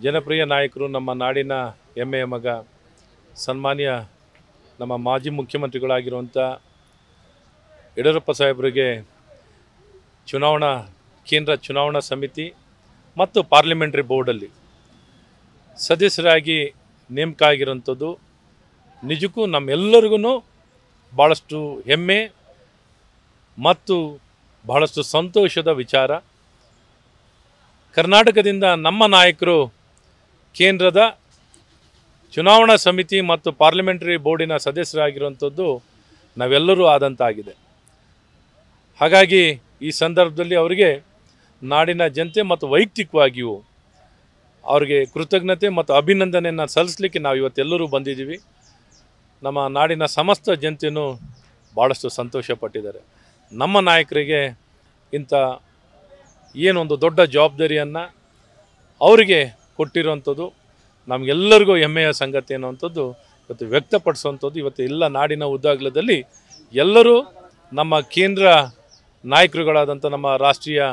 ಜನಪ್ರಿಯ ನಾಯಕರು ನಮ್ಮ ನಾಡಿನ ಹೆಮ್ಮೆಯ ಮಗ ಸನ್ಮಾನ್ಯ ನಮ್ಮ ಮಾಜಿ ಮುಖ್ಯಮಂತ್ರಿಗಳಾಗಿರುವಂಥ ಯಡಿಯೂರಪ್ಪ ಸಾಹೇಬರಿಗೆ ಚುನಾವಣಾ ಕೇಂದ್ರ ಚುನಾವಣಾ ಸಮಿತಿ ಮತ್ತು ಪಾರ್ಲಿಮೆಂಟ್ರಿ ಬೋರ್ಡಲ್ಲಿ ಸದಸ್ಯರಾಗಿ ನೇಮಕ ಆಗಿರೋಂಥದ್ದು ನಿಜಕ್ಕೂ ನಮ್ಮೆಲ್ಲರಿಗೂ ಭಾಳಷ್ಟು ಹೆಮ್ಮೆ ಮತ್ತು ಬಹಳಷ್ಟು ಸಂತೋಷದ ವಿಚಾರ ಕರ್ನಾಟಕದಿಂದ ನಮ್ಮ ನಾಯಕರು ಕೇಂದ್ರದ ಚುನಾವಣಾ ಸಮಿತಿ ಮತ್ತು ಪಾರ್ಲಿಮೆಂಟರಿ ಬೋರ್ಡಿನ ಸದಸ್ಯರಾಗಿರುವಂಥದ್ದು ನಾವೆಲ್ಲರೂ ಆದಂತಾಗಿದೆ ಹಾಗಾಗಿ ಈ ಸಂದರ್ಭದಲ್ಲಿ ಅವರಿಗೆ ನಾಡಿನ ಜನತೆ ಮತ್ತು ವೈಯಕ್ತಿಕವಾಗಿಯೂ ಅವರಿಗೆ ಕೃತಜ್ಞತೆ ಮತ್ತು ಅಭಿನಂದನೆಯನ್ನು ಸಲ್ಲಿಸಲಿಕ್ಕೆ ನಾವು ಇವತ್ತೆಲ್ಲರೂ ಬಂದಿದ್ದೀವಿ ನಮ್ಮ ನಾಡಿನ ಸಮಸ್ತ ಜನತೆಯೂ ಭಾಳಷ್ಟು ಸಂತೋಷಪಟ್ಟಿದ್ದಾರೆ ನಮ್ಮ ನಾಯಕರಿಗೆ ಇಂಥ ಏನೊಂದು ದೊಡ್ಡ ಜವಾಬ್ದಾರಿಯನ್ನು ಅವರಿಗೆ ಕೊಟ್ಟಿರುವಂಥದ್ದು ನಮಗೆಲ್ಲರಿಗೂ ಹೆಮ್ಮೆಯ ಸಂಗತಿ ಅನ್ನುವಂಥದ್ದು ಇವತ್ತು ವ್ಯಕ್ತಪಡಿಸುವಂಥದ್ದು ಇವತ್ತು ಎಲ್ಲ ನಾಡಿನ ಉದ್ದಾಗಲದಲ್ಲಿ ಎಲ್ಲರೂ ನಮ್ಮ ಕೇಂದ್ರ ನಾಯಕರುಗಳಾದಂಥ ನಮ್ಮ ರಾಷ್ಟ್ರೀಯ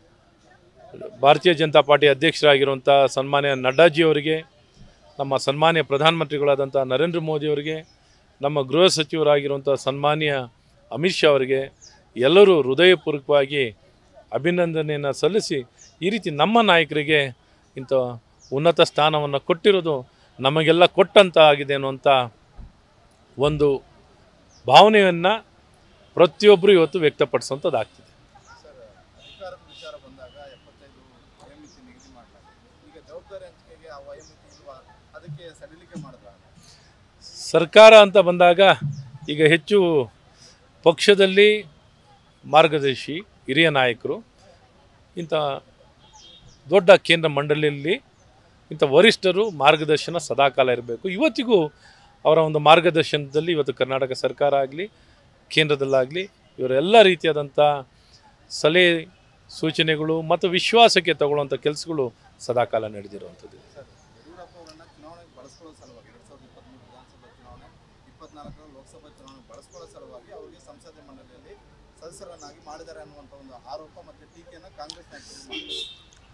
ಭಾರತೀಯ ಜನತಾ ಪಾರ್ಟಿ ಅಧ್ಯಕ್ಷರಾಗಿರುವಂಥ ಸನ್ಮಾನ್ಯ ನಡ್ಡಾಜಿಯವರಿಗೆ ನಮ್ಮ ಸನ್ಮಾನ್ಯ ಪ್ರಧಾನಮಂತ್ರಿಗಳಾದಂಥ ನರೇಂದ್ರ ಮೋದಿಯವರಿಗೆ ನಮ್ಮ ಗೃಹ ಸಚಿವರಾಗಿರುವಂಥ ಸನ್ಮಾನ್ಯ ಅಮಿತ್ ಶಾ ಅವರಿಗೆ ಎಲ್ಲರೂ ಹೃದಯಪೂರ್ವಕವಾಗಿ ಅಭಿನಂದನೆಯನ್ನು ಸಲ್ಲಿಸಿ ಈ ರೀತಿ ನಮ್ಮ ನಾಯಕರಿಗೆ ಇಂಥ ಉನ್ನತ ಸ್ಥಾನವನ್ನು ಕೊಟ್ಟಿರೋದು ನಮಗೆಲ್ಲ ಕೊಟ್ಟಂತ ಆಗಿದೆ ಅನ್ನುವಂಥ ಒಂದು ಭಾವನೆಯನ್ನು ಪ್ರತಿಯೊಬ್ಬರು ಇವತ್ತು ವ್ಯಕ್ತಪಡಿಸುವಂಥದ್ದಾಗ್ತಿದೆ ಅಧಿಕಾರದ ವಿಚಾರ ಬಂದಾಗ ಎಪ್ಪತ್ತೈದು ವಯೋಮಿತಿ ನಿಗದಿ ಮಾಡಲಾಗಿದೆ ಈಗ ಜವಾಬ್ದಾರಿ ಹಂಚಿಕೆಗೆ ಆ ವಯೋಮಿತಿ ಇಲ್ವಾ ಅದಕ್ಕೆ ಸಡಿಲಿಕೆ ಮಾಡಿದ್ರ ಸರ್ಕಾರ ಅಂತ ಬಂದಾಗ ಈಗ ಹೆಚ್ಚು ಪಕ್ಷದಲ್ಲಿ ಮಾರ್ಗದರ್ಶಿ ಹಿರಿಯ ನಾಯಕರು ಇಂಥ ದೊಡ್ಡ ಕೇಂದ್ರ ಮಂಡಳಿಯಲ್ಲಿ ಇಂಥ ವರಿಷ್ಠರು ಮಾರ್ಗದರ್ಶನ ಸದಾಕಾಲ ಇರಬೇಕು ಇವತ್ತಿಗೂ ಅವರ ಒಂದು ಮಾರ್ಗದರ್ಶನದಲ್ಲಿ ಇವತ್ತು ಕರ್ನಾಟಕ ಸರ್ಕಾರ ಆಗಲಿ ಕೇಂದ್ರದಲ್ಲಾಗಲಿ ಇವರೆಲ್ಲ ರೀತಿಯಾದಂಥ ಸಲಹೆ ಸೂಚನೆಗಳು ಮತ್ತು ವಿಶ್ವಾಸಕ್ಕೆ ತಗೊಳ್ಳುವಂಥ ಕೆಲಸಗಳು ಸದಾಕಾಲ ನಡೆದಿರುವಂಥದ್ದು ಸರ್ ಯಡಿಯೂರಪ್ಪ ಅವರನ್ನ ಚುನಾವಣೆಗೆ ಬಳಸ್ಕೊಳ್ಳೋ ಸಲುವಾಗಿ ಎರಡ್ ಸಾವಿರದ ಇಪ್ಪತ್ತ್ಮೂರು ವಿಧಾನಸಭಾ ಚುನಾವಣೆ ಇಪ್ಪತ್ನಾಲ್ಕರ ಲೋಕಸಭಾ ಚುನಾವಣೆ ಬಳಸ್ಕೊಳ್ಳೋ ಸಲುವಾಗಿ ಅವರಿಗೆ ಸಂಸದೀಯ ಮಂಡಳಿಯಲ್ಲಿ ಸದಸ್ಯರನ್ನಾಗಿ ಮಾಡಿದ್ದಾರೆ ಅನ್ನುವಂಥ ಒಂದು ಆರೋಪ ಮತ್ತು ಟೀಕೆಯನ್ನು ಕಾಂಗ್ರೆಸ್ ನಾಯಕರು ಮಾಡಿದ್ದಾರೆ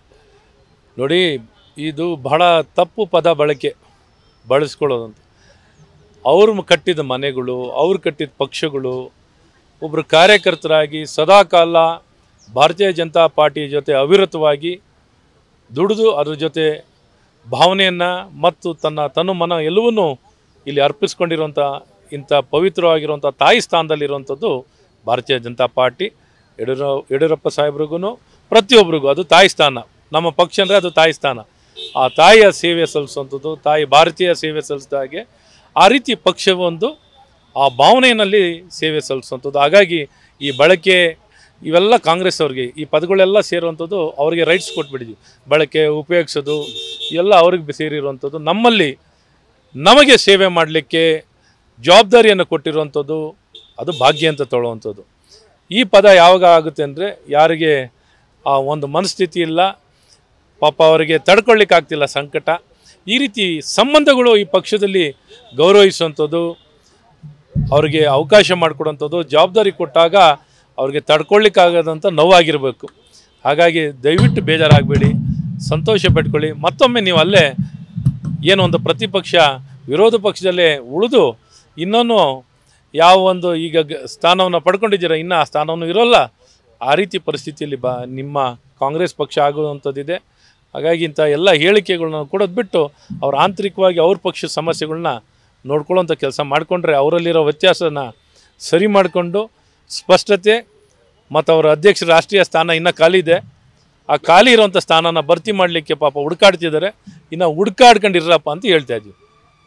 ನೋಡಿ ಇದು ಬಹಳ ತಪ್ಪು ಪದ ಬಳಕೆ ಬಳಸ್ಕೊಳ್ಳೋದಂತ ಅವ್ರು ಕಟ್ಟಿದ ಮನೆಗಳು ಅವ್ರು ಕಟ್ಟಿದ ಪಕ್ಷಗಳು ಒಬ್ಬರು ಕಾರ್ಯಕರ್ತರಾಗಿ ಸದಾಕಾಲ ಭಾರತೀಯ ಜನತಾ ಪಾರ್ಟಿ ಜೊತೆ ಅವಿರತವಾಗಿ ದುಡಿದು ಅದ್ರ ಜೊತೆ ಭಾವನೆಯನ್ನು ಮತ್ತು ತನ್ನ ತನು ಮನ ಎಲ್ಲವನ್ನೂ ಇಲ್ಲಿ ಅರ್ಪಿಸ್ಕೊಂಡಿರುವಂಥ ಇಂಥ ಪವಿತ್ರವಾಗಿರುವಂಥ ತಾಯಿ ಸ್ಥಾನದಲ್ಲಿರುವಂಥದ್ದು ಭಾರತೀಯ ಜನತಾ ಪಾರ್ಟಿ ಯಡಿಯೂರ ಯಡಿಯೂರಪ್ಪ ಸಾಹೇಬ್ರಿಗೂ ಪ್ರತಿಯೊಬ್ಬರಿಗೂ ಅದು ತಾಯಿ ಸ್ಥಾನ ನಮ್ಮ ಪಕ್ಷ ಅಂದರೆ ಅದು ತಾಯಿ ಸ್ಥಾನ ಆ ತಾಯಿಯ ಸೇವೆ ಸಲ್ಲಿಸುವಂಥದ್ದು ತಾಯಿ ಭಾರತೀಯ ಸೇವೆ ಸಲ್ಲಿಸಿದ ಹಾಗೆ ಆ ರೀತಿ ಪಕ್ಷವೊಂದು ಆ ಭಾವನೆಯಲ್ಲಿ ಸೇವೆ ಸಲ್ಲಿಸುವಂಥದ್ದು ಹಾಗಾಗಿ ಈ ಬಳಕೆ ಇವೆಲ್ಲ ಕಾಂಗ್ರೆಸ್ ಅವ್ರಿಗೆ ಈ ಪದಗಳೆಲ್ಲ ಸೇರುವಂಥದ್ದು ಅವರಿಗೆ ರೈಟ್ಸ್ ಕೊಟ್ಬಿಟ್ಟಿದ್ವಿ ಬಳಕೆ ಉಪಯೋಗಿಸೋದು ಎಲ್ಲ ಅವ್ರಿಗೆ ಸೇರಿರುವಂಥದ್ದು ನಮ್ಮಲ್ಲಿ ನಮಗೆ ಸೇವೆ ಮಾಡಲಿಕ್ಕೆ ಜವಾಬ್ದಾರಿಯನ್ನು ಕೊಟ್ಟಿರುವಂಥದ್ದು ಅದು ಭಾಗ್ಯ ಅಂತ ತೊಗೊಳ್ಳುವಂಥದ್ದು ಈ ಪದ ಯಾವಾಗ ಆಗುತ್ತೆ ಅಂದರೆ ಯಾರಿಗೆ ಆ ಒಂದು ಮನಸ್ಥಿತಿ ಇಲ್ಲ ಪಾಪ ಅವರಿಗೆ ತಡ್ಕೊಳ್ಳಿಕ್ಕೆ ಆಗ್ತಿಲ್ಲ ಸಂಕಟ ಈ ರೀತಿ ಸಂಬಂಧಗಳು ಈ ಪಕ್ಷದಲ್ಲಿ ಗೌರವಿಸುವಂಥದ್ದು ಅವ್ರಿಗೆ ಅವಕಾಶ ಮಾಡಿಕೊಡುವಂಥದ್ದು ಜವಾಬ್ದಾರಿ ಕೊಟ್ಟಾಗ ಅವ್ರಿಗೆ ತಡ್ಕೊಳ್ಳಿಕ್ಕಾಗದಂಥ ನೋವಾಗಿರಬೇಕು ಹಾಗಾಗಿ ದಯವಿಟ್ಟು ಬೇಜಾರಾಗಬೇಡಿ ಸಂತೋಷ ಪಟ್ಕೊಳ್ಳಿ ಮತ್ತೊಮ್ಮೆ ನೀವು ಅಲ್ಲೇ ಏನೋ ಒಂದು ಪ್ರತಿಪಕ್ಷ ವಿರೋಧ ಪಕ್ಷದಲ್ಲೇ ಉಳಿದು ಇನ್ನೊಂದು ಯಾವ ಒಂದು ಈಗ ಗ- ಸ್ಥಾನವನ್ನು ಪಡ್ಕೊಂಡಿದ್ದೀರ ಇನ್ನು ಆ ಸ್ಥಾನವನ್ನು ಇರೋಲ್ಲ ಆ ರೀತಿ ಪರಿಸ್ಥಿತಿಯಲ್ಲಿ ಬಾ ನಿಮ್ಮ ಕಾಂಗ್ರೆಸ್ ಪಕ್ಷ ಆಗುವಂಥದ್ದಿದೆ ಹಾಗಾಗಿ ಇಂಥ ಎಲ್ಲ ಹೇಳಿಕೆಗಳನ್ನ ಕೊಡೋದು ಬಿಟ್ಟು ಅವ್ರ ಆಂತರಿಕವಾಗಿ ಅವ್ರ ಪಕ್ಷದ ಸಮಸ್ಯೆಗಳನ್ನ ನೋಡ್ಕೊಳ್ಳೋಂಥ ಕೆಲಸ ಮಾಡಿಕೊಂಡ್ರೆ ಅವರಲ್ಲಿರೋ ವ್ಯತ್ಯಾಸನ ಸರಿ ಮಾಡಿಕೊಂಡು ಸ್ಪಷ್ಟತೆ ಮತ್ತು ಅವರ ಅಧ್ಯಕ್ಷ ರಾಷ್ಟ್ರೀಯ ಸ್ಥಾನ ಇನ್ನೂ ಖಾಲಿ ಇದೆ ಆ ಖಾಲಿ ಇರೋಂಥ ಸ್ಥಾನನ ಭರ್ತಿ ಮಾಡಲಿಕ್ಕೆ ಪಾಪ ಹುಡುಕಾಡ್ತಿದ್ದಾರೆ ಇನ್ನು ಹುಡುಕಾಡ್ಕೊಂಡಿರಪ್ಪ ಅಂತ ಹೇಳ್ತಾ ಇದ್ದೀವಿ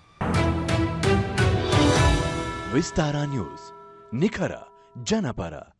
ವಿಸ್ತಾರ ನ್ಯೂಸ್ ನಿಖರ ಜನಪರ